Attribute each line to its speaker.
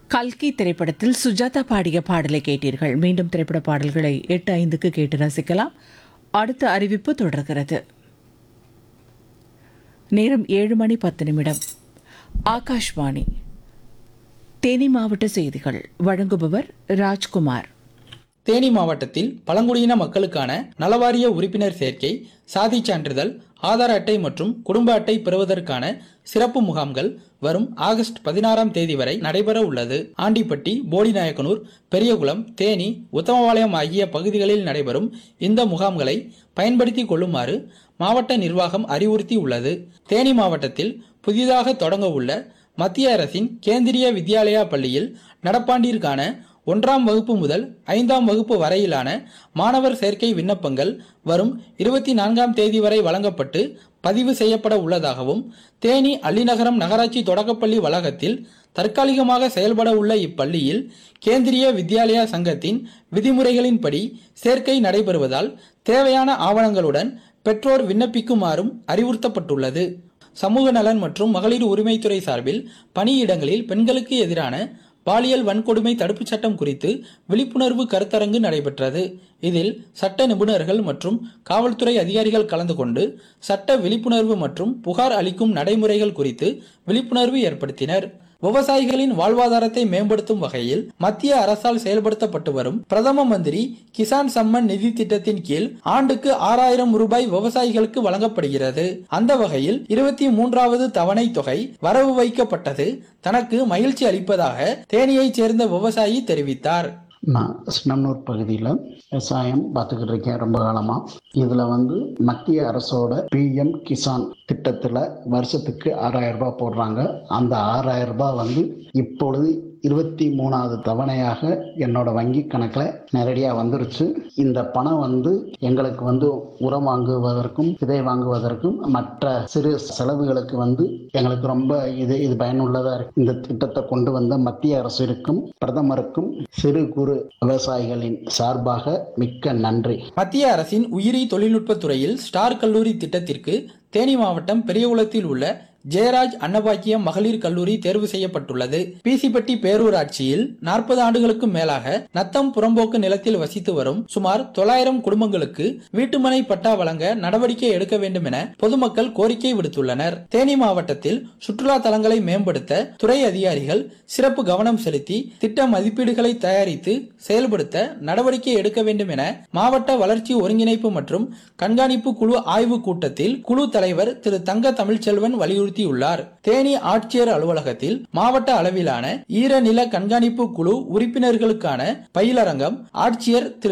Speaker 1: கல்கி திரைப்படத்தில் சுஜாதா பாடிய பாடலை கேட்டீர்கள் மீண்டும் திரைப்பட பாடல்களை எட்டு ஐந்துக்கு கேட்டு ரசிக்கலாம் அடுத்த அறிவிப்பு தொடர்கிறது நேரம் ஏழு மணி பத்து நிமிடம் ஆகாஷ்வாணி தேனி மாவட்ட செய்திகள் வழங்குபவர் ராஜ்குமார்
Speaker 2: தேனி மாவட்டத்தில் பழங்குடியின மக்களுக்கான நலவாரிய உறுப்பினர் சேர்க்கை சாதிச் சான்றிதழ் ஆதார் அட்டை மற்றும் குடும்ப அட்டை பெறுவதற்கான சிறப்பு முகாம்கள் வரும் ஆகஸ்ட் பதினாறாம் தேதி வரை நடைபெற உள்ளது ஆண்டிப்பட்டி போடிநாயக்கனூர் பெரியகுளம் தேனி உத்தமபாளையம் ஆகிய பகுதிகளில் நடைபெறும் இந்த முகாம்களை பயன்படுத்திக் கொள்ளுமாறு மாவட்ட நிர்வாகம் அறிவுறுத்தி உள்ளது தேனி மாவட்டத்தில் புதிதாக தொடங்க உள்ள மத்திய அரசின் கேந்திரிய வித்யாலயா பள்ளியில் நடப்பாண்டிற்கான ஒன்றாம் வகுப்பு முதல் ஐந்தாம் வகுப்பு வரையிலான மாணவர் சேர்க்கை விண்ணப்பங்கள் வரும் இருபத்தி நான்காம் தேதி வரை வழங்கப்பட்டு பதிவு செய்யப்பட உள்ளதாகவும் தேனி அள்ளிநகரம் நகராட்சி தொடக்கப்பள்ளி வளாகத்தில் தற்காலிகமாக செயல்பட உள்ள இப்பள்ளியில் கேந்திரிய வித்யாலயா சங்கத்தின் விதிமுறைகளின்படி சேர்க்கை நடைபெறுவதால் தேவையான ஆவணங்களுடன் பெற்றோர் விண்ணப்பிக்குமாறும் அறிவுறுத்தப்பட்டுள்ளது சமூக நலன் மற்றும் மகளிர் உரிமைத்துறை சார்பில் பணியிடங்களில் பெண்களுக்கு எதிரான பாலியல் வன்கொடுமை தடுப்புச் சட்டம் குறித்து விழிப்புணர்வு கருத்தரங்கு நடைபெற்றது இதில் சட்ட நிபுணர்கள் மற்றும் காவல்துறை அதிகாரிகள் கலந்து கொண்டு சட்ட விழிப்புணர்வு மற்றும் புகார் அளிக்கும் நடைமுறைகள் குறித்து விழிப்புணர்வு ஏற்படுத்தினர் விவசாயிகளின் வாழ்வாதாரத்தை மேம்படுத்தும் வகையில் மத்திய அரசால் செயல்படுத்தப்பட்டு வரும் பிரதம மந்திரி கிசான் சம்மன் நிதி திட்டத்தின் கீழ் ஆண்டுக்கு ஆறாயிரம் ரூபாய் விவசாயிகளுக்கு வழங்கப்படுகிறது அந்த வகையில் இருபத்தி மூன்றாவது தவணை தொகை வரவு வைக்கப்பட்டது தனக்கு மகிழ்ச்சி அளிப்பதாக தேனியைச் சேர்ந்த விவசாயி தெரிவித்தார்
Speaker 3: நான் சின்னம்னூர் பகுதியில் விவசாயம் பார்த்துக்கிட்டு இருக்கேன் ரொம்ப காலமாக இதில் வந்து மத்திய அரசோட பிஎம் கிசான் திட்டத்தில் வருஷத்துக்கு ஆறாயிரம் ரூபாய் போடுறாங்க அந்த ஆறாயிரம் ரூபாய் வந்து இப்பொழுது இருபத்தி மூணாவது தவணையாக என்னோட வங்கி கணக்கில் நேரடியாக வந்துருச்சு இந்த பணம் வந்து எங்களுக்கு வந்து உரம் வாங்குவதற்கும் விதை வாங்குவதற்கும் மற்ற சிறு செலவுகளுக்கு வந்து எங்களுக்கு ரொம்ப இது இது பயனுள்ளதாக இருக்கு இந்த திட்டத்தை கொண்டு வந்த மத்திய அரசிற்கும் பிரதமருக்கும் சிறு குறு விவசாயிகளின் சார்பாக மிக்க நன்றி
Speaker 2: மத்திய அரசின் உயிரி தொழில்நுட்பத் துறையில் ஸ்டார் கல்லூரி திட்டத்திற்கு தேனி மாவட்டம் பெரியகுளத்தில் உள்ள ஜெயராஜ் அன்னபாக்கியம் மகளிர் கல்லூரி தேர்வு செய்யப்பட்டுள்ளது பிசிப்பட்டி பேரூராட்சியில் நாற்பது ஆண்டுகளுக்கும் மேலாக நத்தம் புறம்போக்கு நிலத்தில் வசித்து வரும் சுமார் தொள்ளாயிரம் குடும்பங்களுக்கு வீட்டுமனை பட்டா வழங்க நடவடிக்கை எடுக்க வேண்டும் என பொதுமக்கள் கோரிக்கை விடுத்துள்ளனர் தேனி மாவட்டத்தில் சுற்றுலா தலங்களை மேம்படுத்த துறை அதிகாரிகள் சிறப்பு கவனம் செலுத்தி திட்ட மதிப்பீடுகளை தயாரித்து செயல்படுத்த நடவடிக்கை எடுக்க வேண்டும் என மாவட்ட வளர்ச்சி ஒருங்கிணைப்பு மற்றும் கண்காணிப்பு குழு ஆய்வு கூட்டத்தில் குழு தலைவர் திரு தங்க தமிழ்ச்செல்வன் வலியுறுத்தியுள்ளார் தேனி ஆட்சியர் அலுவலகத்தில் மாவட்ட அளவிலான ஈரநில கண்காணிப்பு குழு உறுப்பினர்களுக்கான பயிலரங்கம் ஆட்சியர் திரு